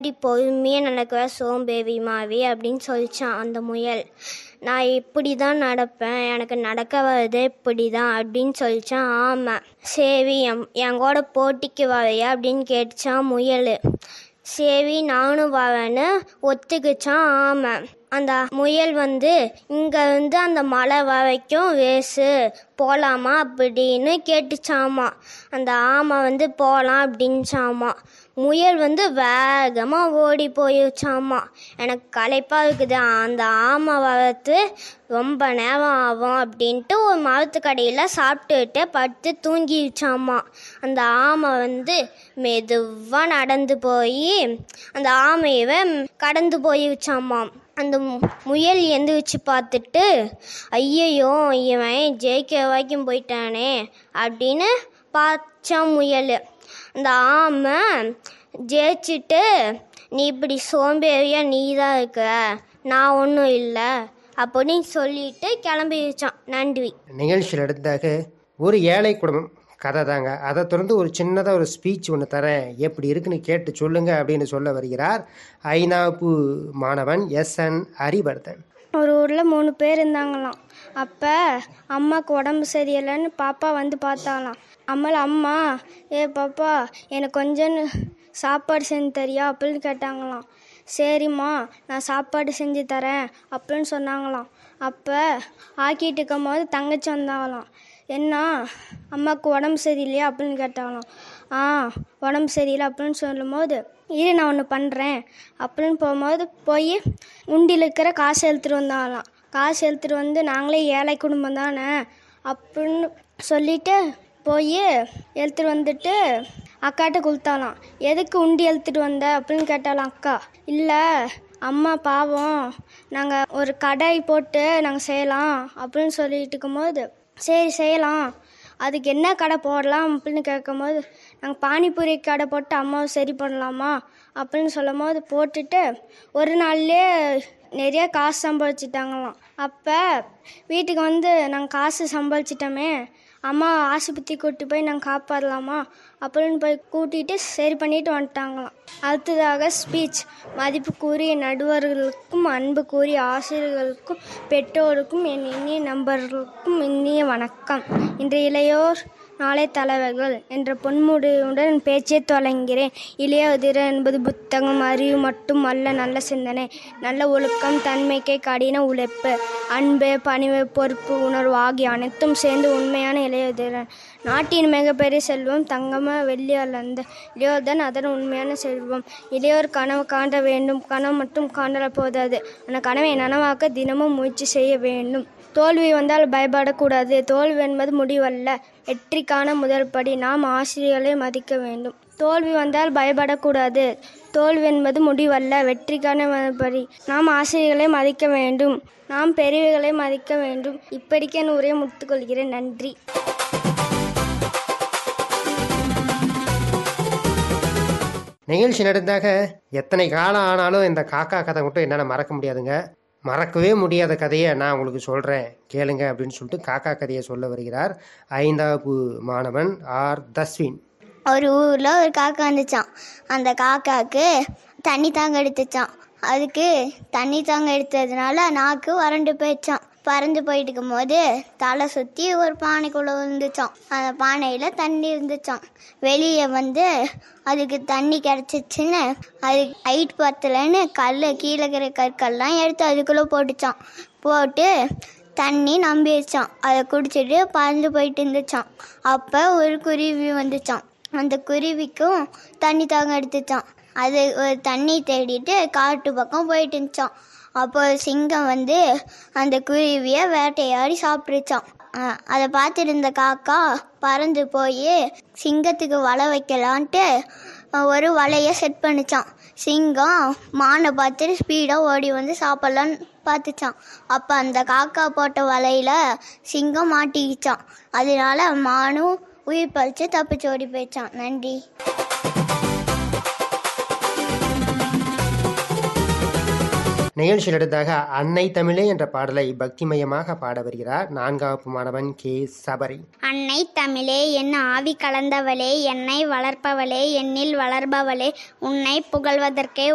இப்படி பொறுமையாக நடக்கிற சோம்பேறிமாவே அப்படின்னு சொல்லிச்சான் அந்த முயல் நான் இப்படி தான் நடப்பேன் எனக்கு நடக்க வர்றதே இப்படி தான் அப்படின்னு சொல்லிச்சான் ஆமாம் சரி என் என் கூட போட்டிக்கு வரையா அப்படின்னு கேட்டுச்சான் முயல் சரி நானும் வரேன்னு ஒத்துக்குச்சான் ஆமாம் அந்த முயல் வந்து இங்கே இருந்து அந்த மலை வரைக்கும் ரேஸு போகலாமா அப்படின்னு கேட்டுச்சாமா அந்த ஆமை வந்து போகலாம் அப்படின்ச்சாமா முயல் வந்து வேகமாக ஓடி போயிடுச்சாமா எனக்கு களைப்பாக இருக்குது அந்த ஆமை வரத்து ரொம்ப நேரம் ஆகும் அப்படின்ட்டு ஒரு மரத்துக்கடையில் சாப்பிட்டுட்டு படுத்து தூங்கிடுச்சாமா அந்த ஆமை வந்து மெதுவாக நடந்து போய் அந்த ஆமையவை கடந்து போயிடுச்சாமாம் அந்த மு- முயல் எந்திரிச்சு பார்த்துட்டு ஐயையோ இவன் ஜெயிக்க வரைக்கும் போயிட்டானே அப்படின்னு பார்த்தான் முயல் அந்த ஆமை ஜெயிச்சுட்டு நீ இப்படி சோம்பேறியா நீ தான் இருக்க நான் ஒன்றும் இல்லை அப்படின்னு சொல்லிட்டு கிளம்பிடுச்சான் நன்றி நிகழ்ச்சியில் எடுத்தாக ஒரு ஏழை குடும்பம் கதை தாங்க அதை தொடர்ந்து ஒரு சின்னதாக ஒரு ஸ்பீச் ஒன்று தரேன் எப்படி இருக்குன்னு கேட்டு சொல்லுங்க அப்படின்னு சொல்ல வருகிறார் ஐநாப்பு மாணவன் எஸ் என் ஹரிவர்தன் ஒரு ஊரில் மூணு பேர் இருந்தாங்களாம் அப்போ அம்மாவுக்கு உடம்பு சரியில்லைன்னு பாப்பா வந்து பார்த்தாலாம் அம்மால அம்மா ஏ பாப்பா எனக்கு கொஞ்சம் சாப்பாடு செஞ்சு தரியா அப்படின்னு கேட்டாங்களாம் சரிம்மா நான் சாப்பாடு செஞ்சு தரேன் அப்படின்னு சொன்னாங்களாம் அப்போ ஆக்கிட்டு இருக்கும் போது தங்கச்சி வந்தாங்களாம் என்ன அம்மாவுக்கு உடம்பு சரியில்லையா அப்படின்னு கேட்டாங்களாம் ஆ உடம்பு சரியில்லை அப்படின்னு சொல்லும்போது இரு நான் ஒன்று பண்ணுறேன் அப்படின்னு போகும்போது போய் உண்டியில் இருக்கிற காசு எடுத்துகிட்டு வந்தாங்களாம் காசு எடுத்துகிட்டு வந்து நாங்களே ஏழை குடும்பம் தானே அப்படின்னு சொல்லிட்டு போய் எடுத்துகிட்டு வந்துட்டு அக்காட்ட கொடுத்தாலாம் எதுக்கு உண்டி எடுத்துகிட்டு வந்த அப்படின்னு கேட்டாலாம் அக்கா இல்லை அம்மா பாவம் நாங்கள் ஒரு கடை போட்டு நாங்கள் செய்யலாம் அப்படின்னு சொல்லிட்டு இருக்கும்போது சரி செய்யலாம் அதுக்கு என்ன கடை போடலாம் அப்படின்னு கேட்கும்போது நாங்கள் பானிபூரி கடை போட்டு அம்மாவை சரி பண்ணலாமா அப்படின்னு சொல்லும் போது போட்டுட்டு ஒரு நாள்லேயே நிறைய காசு சம்பாதிச்சிட்டாங்களாம் அப்போ வீட்டுக்கு வந்து நாங்கள் காசு சம்பாதிச்சிட்டோமே அம்மா ஆஸ்பத்திரி கூட்டி போய் நாங்கள் காப்பாடலாமா அப்படின்னு போய் கூட்டிகிட்டு சரி பண்ணிட்டு வந்துட்டாங்களாம் அடுத்ததாக ஸ்பீச் மதிப்பு கூறிய நடுவர்களுக்கும் அன்பு கூறிய ஆசிரியர்களுக்கும் பெற்றோருக்கும் என் இனிய நண்பர்களுக்கும் இனிய வணக்கம் இன்றைய இளையோர் நாளை தலைவர்கள் என்ற பொன்முடியுடன் பேச்சை தொடங்கிறேன் இளையோதிர என்பது புத்தகம் அறிவு மட்டும் அல்ல நல்ல சிந்தனை நல்ல ஒழுக்கம் தன்மைக்கை கடின உழைப்பு அன்பு பணிவு பொறுப்பு உணர்வு ஆகிய அனைத்தும் சேர்ந்து உண்மையான இளையோதிரன் நாட்டின் மிகப்பெரிய செல்வம் தங்கம வெள்ளி அல்லந்த இளையோர்தான் அதன் உண்மையான செல்வம் இளையோர் கனவு காண்ட வேண்டும் கனவு மட்டும் காண்டல போதாது அந்த கனவை நனவாக்க தினமும் முயற்சி செய்ய வேண்டும் தோல்வி வந்தால் பயப்படக்கூடாது தோல்வி என்பது முடிவல்ல வெற்றிக்கான முதல் படி நாம் ஆசிரியர்களை மதிக்க வேண்டும் தோல்வி வந்தால் பயப்படக்கூடாது தோல்வி என்பது முடிவல்ல வெற்றிக்கான முதல் படி நாம் ஆசிரியர்களை மதிக்க வேண்டும் நாம் பெரியவர்களை மதிக்க வேண்டும் இப்படிக்கு என் உரையை முடித்துக்கொள்கிறேன் நன்றி நிகழ்ச்சி நடந்தாக எத்தனை காலம் ஆனாலும் இந்த காக்கா கதை மட்டும் என்னால் மறக்க முடியாதுங்க மறக்கவே முடியாத கதையை நான் உங்களுக்கு சொல்கிறேன் கேளுங்க அப்படின்னு சொல்லிட்டு காக்கா கதையை சொல்ல வருகிறார் ஐந்தாவது மாணவன் ஆர் தஸ்வின் ஒரு ஊரில் ஒரு காக்கா வந்துச்சான் அந்த காக்காவுக்கு தண்ணி தாங்க எடுத்துச்சான் அதுக்கு தண்ணி தாங்க எடுத்ததுனால நாக்கு வறண்டு போயிடுச்சான் பறந்து போயிட்டு இருக்கும்போது தலை சுற்றி ஒரு பானைக்குள்ளே விழுந்துச்சான் அந்த பானையில் தண்ணி இருந்துச்சான் வெளியே வந்து அதுக்கு தண்ணி கிடச்சிச்சின்னு அது ஹைட் பத்தலைன்னு கல் கீழே இருக்கிற கற்கள்லாம் எடுத்து அதுக்குள்ளே போட்டுச்சான் போட்டு தண்ணி நம்பிடுச்சான் அதை குடிச்சிட்டு பறந்து போயிட்டு இருந்துச்சான் அப்போ ஒரு குருவி வந்துச்சான் அந்த குருவிக்கும் தண்ணி தாங்க எடுத்துச்சான் அது ஒரு தண்ணி தேடிட்டு காட்டு பக்கம் போயிட்டு இருந்துச்சான் அப்போ ஒரு சிங்கம் வந்து அந்த குருவியை வேட்டையாடி சாப்பிட்டுச்சான் அஹ் அதை பார்த்துருந்த காக்கா பறந்து போய் சிங்கத்துக்கு வலை வைக்கலான்ட்டு அஹ் ஒரு வலையை செட் பண்ணிச்சான் சிங்கம் மானை பார்த்துட்டு ஸ்பீடாக ஓடி வந்து சாப்பிட்லான்னு பார்த்துச்சான் அப்போ அந்த காக்கா போட்ட வலையில் சிங்கம் மாட்டிக்கிச்சான் அதனால மானும் உயிர் பறித்து தப்பிச்சு ஓடி போயிடுச்சான் நன்றி நிகழ்ச்சி நடந்தாக அன்னை தமிழே என்ற பாடலை பக்திமயமாக பாட வருகிறார் நான்காவது மாணவன் கே சபரி அன்னை தமிழே என் ஆவி கலந்தவளே என்னை வளர்ப்பவளே என்னில் வளர்பவளே உன்னை புகழ்வதற்கே